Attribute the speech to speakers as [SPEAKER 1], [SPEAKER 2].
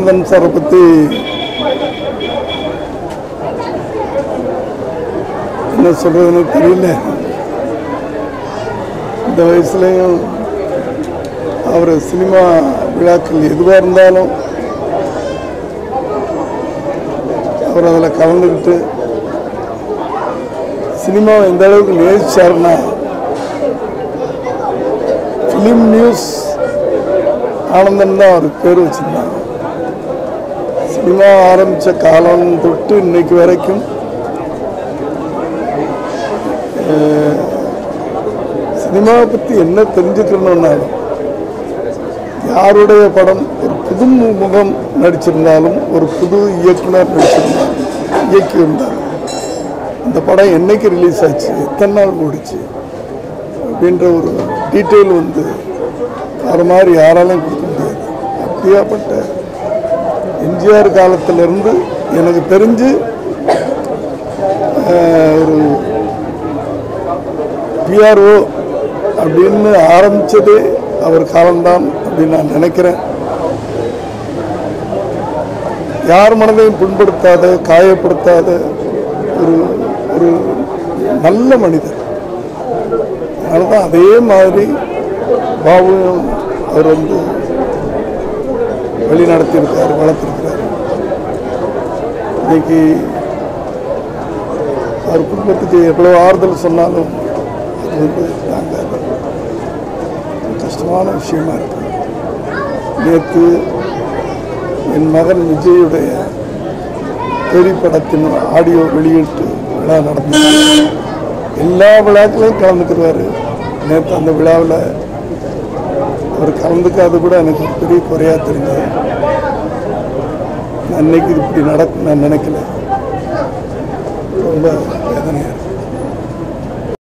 [SPEAKER 1] ஆனந்தன் சாரை பற்றி என்ன சொல்றதுன்னு தெரியல இந்த வயசுலையும் அவர் சினிமா விழாக்கள் எதுவாக இருந்தாலும் அவர் அதில் கலந்துக்கிட்டு சினிமாவை எந்த அளவுக்கு நேசிச்சாருன்னா ஃபிலிம் நியூஸ் ஆனந்தன் தான் அவருக்கு பேர் வச்சிருந்தாங்க சினிமா ஆரம்பித்த காலம் தொட்டு இன்னைக்கு வரைக்கும் அஹ், சினிமாவை பற்றி என்ன தெரிஞ்சுக்கணுன்னாலும் யாருடைய படம் ஒரு புது முகம் நடிச்சிருந்தாலும் ஒரு புது இயக்குனர் நடிச்சிருந்தாலும் இயக்கியிருந்தாலும் இந்த படம் என்னைக்கு ரிலீஸ் ஆச்சு எத்தனை நாள் ஓடிச்சு அப்படின்ற ஒரு டீட்டெயில் வந்து அது மாதிரி யாராலையும் கொடுக்க முடியாது அப்படியாப்பட்ட எம்ஜிஆர் காலத்திலிருந்து எனக்கு தெரிஞ்சு ஆஹ், ஒரு பிஆர்ஓ அப்படின்னு ஆரம்பிச்சதே அவர் காலம்தான் அப்படின்னு நான் நினைக்கிறேன் யார் மனதையும் புண்படுத்தாத காயப்படுத்தாத ஒரு ஒரு நல்ல மனிதர் அதனால தான் அதே மாதிரி பாபுவும் அவர் வந்து வழி நடத்தியிருக்காரு வளர்த்திருக்கிறார் இன்னைக்கு அவர் குடும்பத்துக்கு எவ்வளோ ஆறுதல் சொன்னாலும் அது வந்து தாங்காது கஷ்டமான விஷயமா இருக்கு நேற்று என் மகன் விஜயுடைய திரைப்படத்தின் ஆடியோ வெளியிட்டு விழா நடந்தது எல்லா விழாக்களையும் கலந்துக்கிறாரு நேற்று அந்த விழாவில் அவர் கலந்துக்காது கூட எனக்கு ஒரு பெரிய குறையா தெரிஞ்சது நான் இன்னைக்கு இது இப்படி நடக்கும் நான் நினைக்கல ரொம்ப வேதனையாக இருக்கு